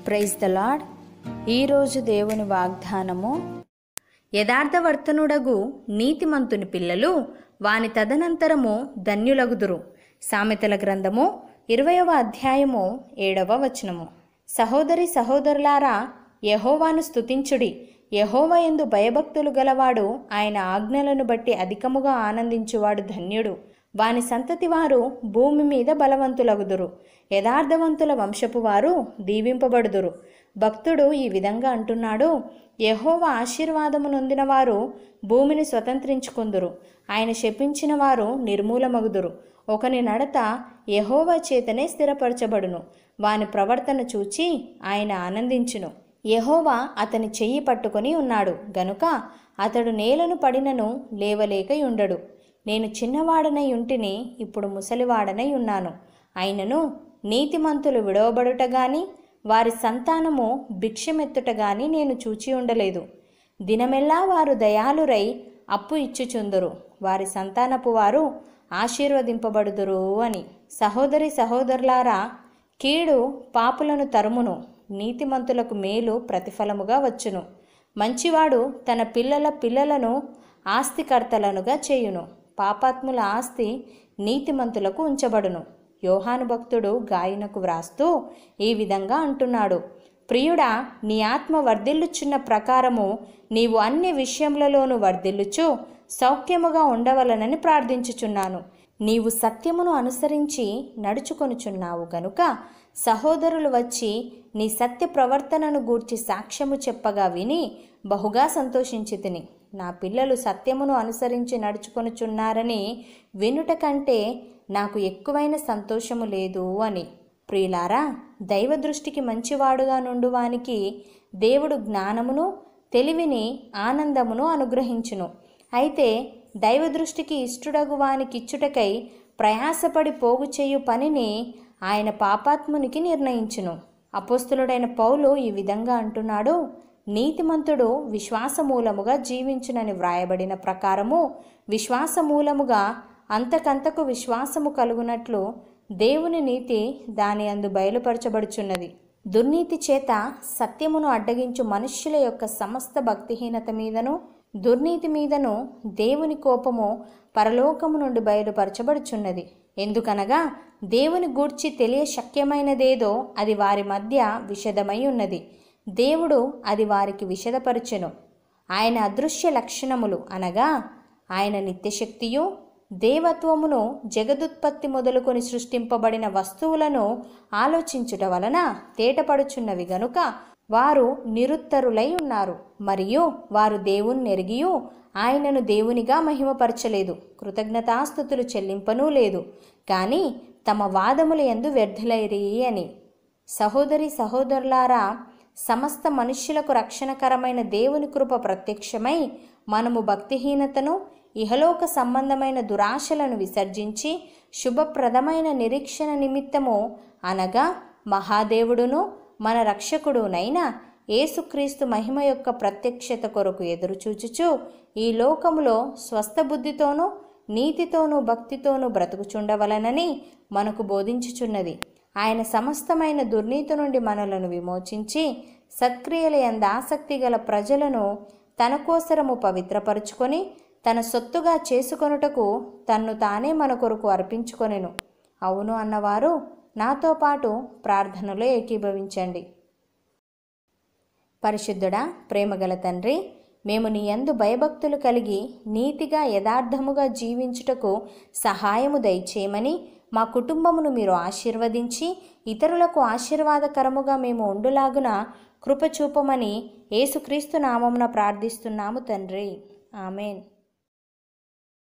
praise the lord ఈరోజు దేవుని వాగ్దానము యథార్థవర్తనుడగు నీతిమంతుని పిల్లలు వాని తదనంతరము ధన్యులగుదురు సామెతల గ్రంథము ఇరవయవ అధ్యాయము ఏడవ వచనము సహోదరి సహోదరులారా యహోవాను స్తుతించుడి యహోవ ఎందు భయభక్తులు గలవాడు ఆయన ఆజ్ఞలను బట్టి అధికముగా ఆనందించువాడు ధన్యుడు వాని సంతతి వారు భూమి మీద బలవంతులగుదురు యథార్థవంతుల వంశపు వారు దీవింపబడుదురు భక్తుడు ఈ విధంగా అంటున్నాడు యహోవ ఆశీర్వాదము నొందిన వారు భూమిని స్వతంత్రించుకుందురు ఆయన శపించిన వారు నిర్మూలమగుదురు ఒకని నడత యహోవ చేతనే స్థిరపరచబడును వాని ప్రవర్తన చూచి ఆయన ఆనందించును యహోవా అతని చెయ్యి పట్టుకొని ఉన్నాడు గనుక అతడు నేలను పడినను లేవలేక ఉండడు నేను చిన్నవాడనై ఉంటిని ఇప్పుడు ముసలివాడనై ఉన్నాను అయినను నీతిమంతులు విడవబడుట గాని వారి సంతానము భిక్షమెత్తుట గాని నేను చూచి ఉండలేదు దినమెల్లా వారు దయాలురై అప్పు ఇచ్చుచుందురు వారి సంతానపు వారు ఆశీర్వదింపబడుదురు అని సహోదరి సహోదరులారా కీడు పాపులను తరుమును నీతిమంతులకు మేలు ప్రతిఫలముగా వచ్చును మంచివాడు తన పిల్లల పిల్లలను ఆస్తికర్తలనుగా చేయును పాపాత్ముల ఆస్తి నీతిమంతులకు ఉంచబడును యోహాను భక్తుడు గాయనకు వ్రాస్తూ ఈ విధంగా అంటున్నాడు ప్రియుడా నీ ఆత్మ వర్ధిల్లుచున్న ప్రకారము నీవు అన్ని విషయములలోనూ వర్ధిల్లుచు సౌఖ్యముగా ఉండవలనని ప్రార్థించుచున్నాను నీవు సత్యమును అనుసరించి నడుచుకొనుచున్నావు గనుక సహోదరులు వచ్చి నీ సత్య ప్రవర్తనను గూర్చి సాక్ష్యము చెప్పగా విని బహుగా సంతోషించి తిని నా పిల్లలు సత్యమును అనుసరించి నడుచుకొనుచున్నారని వినుట కంటే నాకు ఎక్కువైన సంతోషము లేదు అని ప్రియులారా దైవ దృష్టికి మంచివాడుగా నుండువానికి దేవుడు జ్ఞానమును తెలివిని ఆనందమును అనుగ్రహించును అయితే దైవ దృష్టికి ఇష్టడగు వానికిచ్చుటకై ప్రయాసపడి పోగు చేయు పనిని ఆయన పాపాత్మునికి నిర్ణయించును అపోస్తులుడైన పౌలు ఈ విధంగా అంటున్నాడు నీతిమంతుడు విశ్వాసమూలముగా జీవించునని వ్రాయబడిన ప్రకారము విశ్వాసమూలముగా అంతకంతకు విశ్వాసము కలుగునట్లు దేవుని నీతి దాని అందు బయలుపరచబడుచున్నది దుర్నీతి చేత సత్యమును అడ్డగించు మనుష్యుల యొక్క సమస్త భక్తిహీనత మీదను దుర్నీతి మీదను దేవుని కోపము పరలోకము నుండి బయలుపరచబడుచున్నది ఎందుకనగా దేవుని గూర్చి తెలియ శక్యమైనదేదో అది వారి మధ్య విషదమై ఉన్నది దేవుడు అది వారికి విషదపరచెను ఆయన అదృశ్య లక్షణములు అనగా ఆయన నిత్యశక్తియు దేవత్వమును జగదుత్పత్తి మొదలుకొని సృష్టింపబడిన వస్తువులను ఆలోచించుట వలన తేటపడుచున్నవి గనుక వారు నిరుత్తరులై ఉన్నారు మరియు వారు దేవుని ఎరిగియు ఆయనను దేవునిగా మహిమపరచలేదు కృతజ్ఞతాస్థుతులు చెల్లింపనూ లేదు కానీ తమ వాదముల ఎందు వ్యర్థులైరి అని సహోదరి సహోదరులారా సమస్త మనుష్యులకు రక్షణకరమైన దేవుని కృప ప్రత్యక్షమై మనము భక్తిహీనతను ఇహలోక సంబంధమైన దురాశలను విసర్జించి శుభప్రదమైన నిరీక్షణ నిమిత్తము అనగా మహాదేవుడును మన రక్షకుడునైన యేసుక్రీస్తు మహిమ యొక్క ప్రత్యక్షత కొరకు ఎదురుచూచుచు ఈ లోకములో స్వస్థ బుద్ధితోనూ నీతితోనూ భక్తితోనూ బ్రతుకుచుండవలనని మనకు బోధించుచున్నది ఆయన సమస్తమైన దుర్నీతి నుండి మనలను విమోచించి సత్క్రియల ఎందు ఆసక్తి గల ప్రజలను తన కోసరము పవిత్రపరుచుకొని తన సొత్తుగా చేసుకొనుటకు తన్ను తానే మన కొరకు అర్పించుకొనెను అవును అన్నవారు నాతో పాటు ప్రార్థనలో ఏకీభవించండి పరిశుద్ధుడా ప్రేమగల తండ్రి మేము నీ యందు భయభక్తులు కలిగి నీతిగా యథార్థముగా జీవించుటకు సహాయము దయచేయమని మా కుటుంబమును మీరు ఆశీర్వదించి ఇతరులకు ఆశీర్వాదకరముగా మేము ఉండులాగున కృప చూపమని యేసుక్రీస్తు నామమున ప్రార్థిస్తున్నాము తండ్రి ఆమెన్